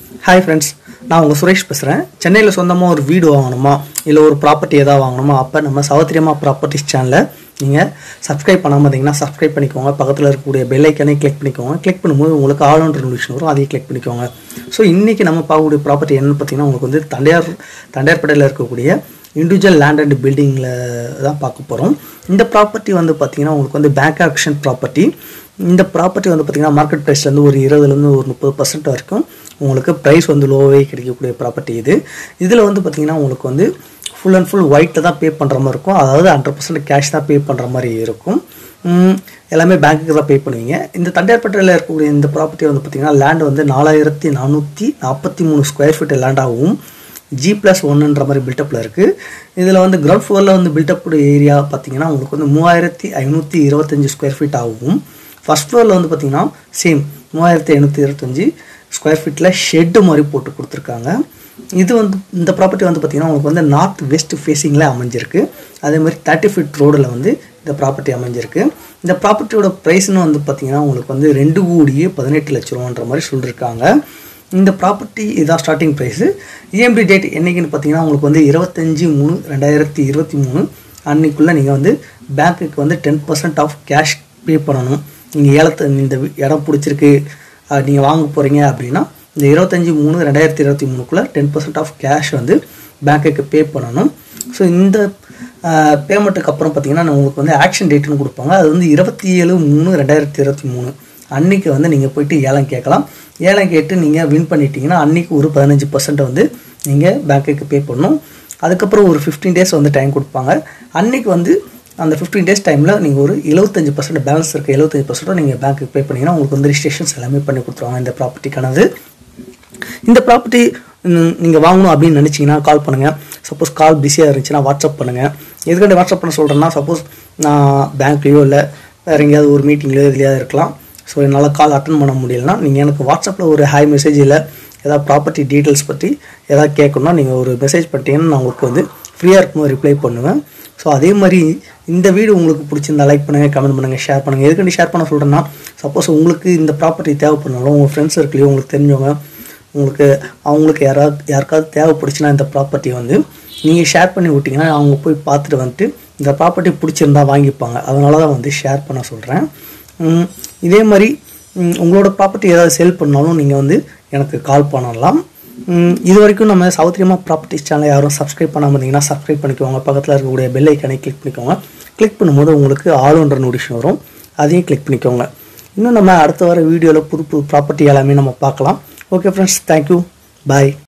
hi friends நான் உங்கள் சுரேஷ் பேசுகிறேன் சென்னையில் சொந்தமாக ஒரு வீடு வாங்கணுமா இல்லை ஒரு ப்ராப்பர்ட்டி எதாவது வாங்கணுமா அப்போ நம்ம சௌத்திரியமா ப்ராப்பர்ட்டிஸ் சேனலை நீங்கள் சப்ஸ்கிரைப் பண்ணாமல் இருந்தீங்கன்னா சப்ஸ்கிரைப் பண்ணிக்கோங்க பக்கத்தில் இருக்கக்கூடிய பெல் ஐக்கனே கிளிக் பண்ணிக்கோங்க கிளிக் பண்ணும்போது உங்களுக்கு ஆல் ஒன் ரெவல்யூஷன் வரும் அதையும் கிளிக் பண்ணிக்கோங்க ஸோ இன்றைக்கி நம்ம பார்க்கக்கூடிய ப்ராப்பர்ட்டி என்னன்னு பார்த்தீங்கன்னா உங்களுக்கு வந்து தண்டையார் தண்டையார்பேட்டையில் இருக்கக்கூடிய இண்டிவிஜுவல் லேண்ட் அண்ட் பில்டிங்கில் தான் பார்க்க போகிறோம் இந்த ப்ராப்பர்ட்டி வந்து பார்த்தீங்கன்னா உங்களுக்கு வந்து பேங்க் ஆக்ஷன் ப்ராப்பர்ட்டி இந்த ப்ராப்பர்ட்டி வந்து பார்த்தீங்கன்னா மார்க்கெட் ப்ரைஸ்லேருந்து ஒரு இருபதுலேருந்து ஒரு முப்பது பர்சன்ட் வரைக்கும் உங்களுக்கு ப்ரைஸ் வந்து லோவே கிடைக்கக்கூடிய ப்ராப்பர்ட்டி இது இதில் வந்து பார்த்தீங்கன்னா உங்களுக்கு வந்து ஃபுல் அண்ட் ஃபுல் ஒயிட்டில் தான் பே பண்ணுற மாதிரி இருக்கும் அதாவது ஹண்ட்ரட் பர்சன்ட் கேஷ் தான் பே பண்ணுற மாதிரி இருக்கும் உம், எல்லாமே பேங்க்குக்கு தான் பே பண்ணுவீங்க இந்த தண்டையார்பேட்டையில் இருக்கக்கூடிய இந்த ப்ராப்பர்ட்டி வந்து பார்த்தீங்கன்னா லேண்ட் வந்து நாலாயிரத்தி நானூற்றி நாற்பத்தி மூணு ஸ்கொயர் ஃபீட் லேண்டாகவும் ஜி ப்ளஸ் ஒன்றுன்ற மாதிரி பில்டப்பில் இருக்குது இதில் வந்து கிரவுண்ட் ஃப்ளோரில் வந்து பில்டப் ஏரியா பார்த்தீங்கன்னா உங்களுக்கு வந்து மூவாயிரத்தி ஐநூற்றி இருபத்தஞ்சி ஸ்கொயர் ஃபீட் ஆகும் ஃபர்ஸ்ட் ஃப்ளோரில் வந்து பார்த்தீங்கன்னா சேம் மூவாயிரத்தி ஐநூற்றி இருபத்தஞ்சி ஸ்கொயர் ஃபீட்டில் ஷெட்டு மாதிரி போட்டு கொடுத்துருக்காங்க இது வந்து இந்த ப்ராப்பர்ட்டி வந்து பார்த்தீங்கன்னா உங்களுக்கு வந்து நார்த் வெஸ்ட் ஃபேஸிங்கில் அமைஞ்சிருக்கு அதே மாதிரி தேர்ட்டி ஃபீட் ரோடில் வந்து இந்த ப்ராப்பர்ட்டி அமைஞ்சிருக்கு இந்த ப்ராப்பர்ட்டியோட ப்ரைஸ்னு வந்து பார்த்தீங்கன்னா உங்களுக்கு வந்து ரெண்டு கோடியே பதினெட்டு லட்ச ரூபான்ற மாதிரி சொல்லியிருக்காங்க இந்த ப்ராப்பர்ட்டி இதான் ஸ்டார்டிங் ப்ரைஸு இஎம்டி டேட் என்னைக்குன்னு பார்த்தீங்கன்னா உங்களுக்கு வந்து இருபத்தஞ்சி மூணு ரெண்டாயிரத்தி இருபத்தி மூணு அன்னைக்குள்ளே நீங்கள் வந்து பேங்க்குக்கு வந்து ten percent of cash pay பண்ணணும் நீங்கள் ஏலத்தை இந்த வி- இடம் பிடிச்சிருக்கு நீங்கள் வாங்க போகிறீங்க அப்படின்னா இந்த இருபத்தஞ்சி மூணு ரெண்டாயிரத்தி இருபத்தி மூணுக்குள்ளே டென் பர்சன்ட் ஆஃப் கேஷ் வந்து பேங்க்குக்கு பே பண்ணணும் ஸோ இந்த பேமெண்ட்டுக்கு அப்புறம் பார்த்தீங்கன்னா உங்களுக்கு வந்து ஆக்ஷன் டேட்னு கொடுப்பாங்க அது வந்து இருபத்தி ஏழு மூணு ரெண்டாயிரத்தி இருபத்தி மூணு அன்னைக்கு வந்து நீங்கள் போயிட்டு ஏலம் கேட்கலாம் ஏலம் கேட்டு நீங்கள் வின் பண்ணிட்டீங்கன்னா அன்னைக்கு ஒரு பதினஞ்சு பர்சன்ட் வந்து நீங்கள் பேங்க்குக்கு பே பண்ணணும் அதுக்கப்புறம் ஒரு ஃபிஃப்டீன் டேஸ் வந்து டைம் கொடுப்பாங்க அன்னைக்கு வந்து அந்த ஃபிஃப்டீன் டேஸ் டைமில் நீங்கள் ஒரு எழுபத்தஞ்சு பர்சன்ட் பேலன்ஸ் இருக்க எழுபத்தஞ்சு பர்சன்ட்டும் நீங்கள் பேங்க்குக்கு பே பண்ணீங்கன்னா உங்களுக்கு வந்து ரிஜிஸ்ட்ரேஷன்ஸ் எல்லாமே பண்ணி கொடுத்துருவாங்க இந்த ப்ராப்பர்ட்டிக்கானது இந்த ப்ராப்பர்ட்டி நீங்கள் வாங்கணும் அப்படின்னு நினச்சிங்கன்னா கால் பண்ணுங்கள் சப்போஸ் கால் பிஸியாக இருந்துச்சுன்னா வாட்ஸ்அப் பண்ணுங்கள் எதுக்காண்டி வாட்ஸ்அப் பண்ண சொல்கிறேன்னா சப்போஸ் நான் பேங்க்லேயோ இல்லை வேறு எங்கேயாவது ஒரு மீட்டிங்லேயோ எதுலையாவது இருக்கலாம் ஸோ என்னால் கால் அட்டன் பண்ண முடியலனா நீங்கள் எனக்கு வாட்ஸ்அப்பில் ஒரு ஹாய் மெசேஜ் இல்லை ஏதாவது ப்ராப்பர்ட்டி டீட்டெயில்ஸ் பற்றி ஏதாவது கேட்கணும்னா நீங்கள் ஒரு மெசேஜ் பண்ணிட்டீங்கன்னா நான் உங்களுக்கு வந்து ஃப்ரீயாக இருக்கும்போது ரிப்ளை பண்ணுவேன் ஸோ அதே மாதிரி இந்த வீடியோ உங்களுக்கு பிடிச்சிருந்தா லைக் பண்ணுங்கள் கமெண்ட் பண்ணுங்கள் ஷேர் பண்ணுங்கள் எதுக்காண்டி ஷேர் பண்ண சொல்கிறேன்னா சப்போஸ் உங்களுக்கு இந்த ப்ராப்பர்ட்டி தேவைப்படனாலும் உங்கள் ஃப்ரெண்ட்ஸ் சர்க்கிளையும் உங்களுக்கு தெரிஞ்சவங்க உங்களுக்கு அவங்களுக்கு யாராவது யாருக்காவது தேவைப்படுச்சுன்னா இந்த ப்ராப்பர்ட்டி வந்து நீங்கள் ஷேர் பண்ணி விட்டிங்கன்னா அவங்க போய் பார்த்துட்டு வந்துட்டு இந்த ப்ராப்பர்ட்டி பிடிச்சிருந்தா வாங்கிப்பாங்க அதனால தான் வந்து ஷேர் பண்ண சொல்கிறேன் இதே மாதிரி ம், உங்களோட ப்ராப்பர்ட்டி ஏதாவது சேல் பண்ணாலும் நீங்கள் வந்து எனக்கு கால் பண்ணலாம் ம், இது வரைக்கும் நம்ம சௌத்ரியமா ப்ராப்பர்ட்டிஸ் சேனலை யாரும் சப்ஸ்கிரைப் பண்ணாமல் இருந்தீங்கன்னா சப்ஸ்கிரைப் பண்ணிக்கோங்க பக்கத்தில் இருக்கக்கூடிய பெல் ஐக்கனை கிளிக் பண்ணிக்கோங்க கிளிக் பண்ணும்போது உங்களுக்கு ஆல் ஒன்ற நோட்டிஃபிகேஷன் வரும் அதையும் கிளிக் பண்ணிக்கோங்க இன்னும் நம்ம அடுத்த வர வீடியோவில் புது புது ப்ராப்பர்ட்டி எல்லாமே நம்ம பார்க்கலாம் ஓகே ஃப்ரெண்ட்ஸ் தேங்க்யூ பாய்